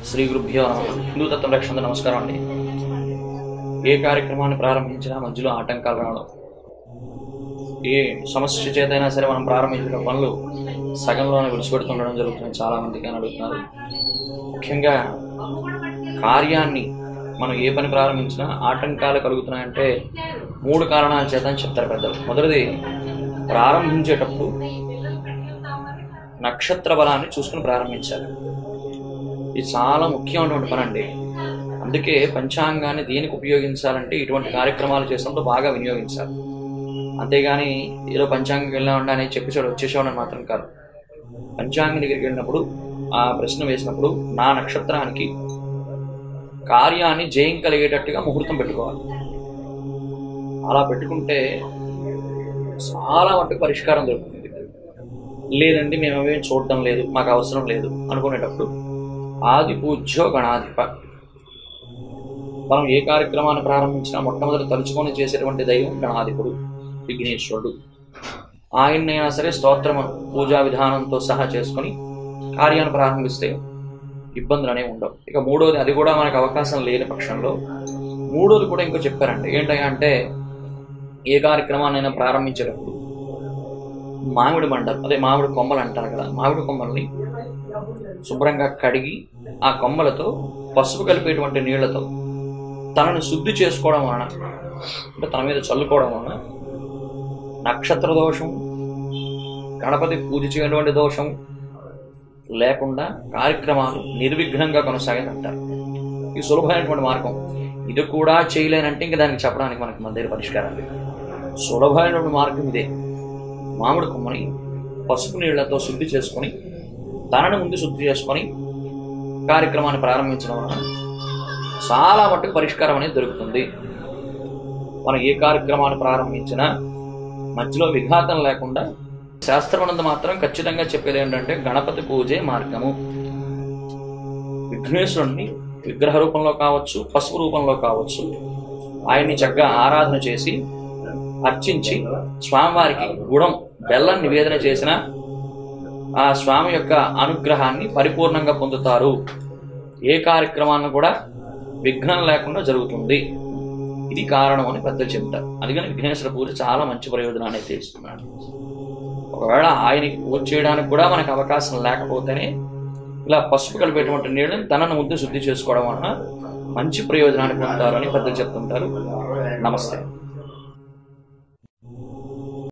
శ్రీ గురుభ్యో నమ హిందూ తత్వం రక్షణ నమస్కారం అండి ఏ కార్యక్రమాన్ని ప్రారంభించినా మధ్యలో ఆటంకాలు రావడం ఏ సమస్య చేతైనా సరే మనం ప్రారంభించిన పనులు సగంలోనే విడిచిపెడుతుండడం జరుగుతుంది చాలా మందికి అని అడుగుతున్నారు ముఖ్యంగా కార్యాన్ని మనం ఏ పని ప్రారంభించినా ఆటంకాలు కలుగుతున్నాయంటే మూడు కారణాల చేత అని చెప్తారు పెద్దలు మొదటిది ప్రారంభించేటప్పుడు నక్షత్ర బలాన్ని చూసుకుని ప్రారంభించాలి ఇది చాలా ముఖ్యమైనటువంటి పని అండి అందుకే పంచాంగాన్ని దేనికి ఉపయోగించాలంటే ఇటువంటి కార్యక్రమాలు చేసినప్పుడు బాగా వినియోగించాలి అంతేగాని ఏదో పంచాంగం వెళ్ళామండి అని చెప్పేసాడు వచ్చేసేవాడని మాత్రం కాదు పంచాంగం దగ్గరికి వెళ్ళినప్పుడు ఆ ప్రశ్న వేసినప్పుడు నా నక్షత్రానికి కార్యాన్ని జయం కలిగేటట్టుగా ముహూర్తం పెట్టుకోవాలి అలా పెట్టుకుంటే చాలా మట్టుకు పరిష్కారం దొరుకుతుంది లేదండి మేము అవేం చూడడం లేదు మాకు అవసరం లేదు అనుకునేటప్పుడు ఆది పూజ్యో గణాధిప మనం ఏ కార్యక్రమాన్ని ప్రారంభించినా మొట్టమొదటి తలుచుకొని చేసేటువంటి దైవం గణాధిపుడు విఘ్నేశ్వరుడు ఆయన్నైనా సరే స్తోత్రము పూజా విధానంతో సహా చేసుకొని కార్యాన్ని ప్రారంభిస్తే ఇబ్బందులు అనేవి ఉండవు ఇక మూడోది అది కూడా మనకు అవకాశం లేని పక్షంలో మూడోది కూడా ఇంకో చెప్పారండి ఏంటంటే అంటే ఏ కార్యక్రమాన్నైనా ప్రారంభించేటప్పుడు మామిడి మండలు అదే మామిడి కొమ్మలు అంటారు కదా మామిడి కొమ్మల్ని శుభ్రంగా కడిగి ఆ కొమ్మలతో పసుపు కలిపేటువంటి నీళ్లతో తనని శుద్ధి చేసుకోవడం వలన అంటే తన మీద చల్లుకోవడం వలన నక్షత్ర దోషం గణపతి పూజ చేయటువంటి దోషం లేకుండా కార్యక్రమాలు నిర్విఘ్నంగా కొనసాగేదంటారు ఇది సులభమైనటువంటి మార్గం ఇది కూడా చేయలేనంటే ఇంకా దానికి చెప్పడానికి మనకి మన దగ్గర పరిష్కారం లేదు సులభమైనటువంటి మార్గం ఇదే మామిడి కొమ్మని పసుపు నీళ్లతో శుద్ధి చేసుకొని తనని ముందు శుద్ధి చేసుకొని కార్యక్రమాన్ని ప్రారంభించడం వలన చాలా మట్టుకు పరిష్కారం అనేది దొరుకుతుంది మనం ఏ కార్యక్రమాన్ని ప్రారంభించినా మధ్యలో విఘాతం లేకుండా శాస్త్రమనందు మాత్రం ఖచ్చితంగా చెప్పేది ఏంటంటే గణపతి పూజే మార్గము విఘ్నేశ్వరుణ్ణి విగ్రహ రూపంలో కావచ్చు పసుపు రూపంలో కావచ్చు ఆయన్ని చక్కగా ఆరాధన చేసి అర్చించి స్వామివారికి గుణం బెల్లం నివేదన చేసిన ఆ స్వామి యొక్క అనుగ్రహాన్ని పరిపూర్ణంగా పొందుతారు ఏ కార్యక్రమాన్ని కూడా విఘ్నం లేకుండా జరుగుతుంది ఇది కారణం అని పెద్దలు చెప్తారు అందుకని విఘ్నేశ్వర పూజ చాలా మంచి ప్రయోజనాన్ని అయితే ఇస్తున్నాడు ఒకవేళ ఆయనకి పూజ చేయడానికి కూడా మనకు అవకాశం లేకపోతేనే ఇలా పసుపు కలిపేటువంటి నీళ్ళని తనను ముద్దు శుద్ధి చేసుకోవడం వలన మంచి ప్రయోజనాన్ని పొందుతారు అని పెద్దలు చెప్తుంటారు నమస్తే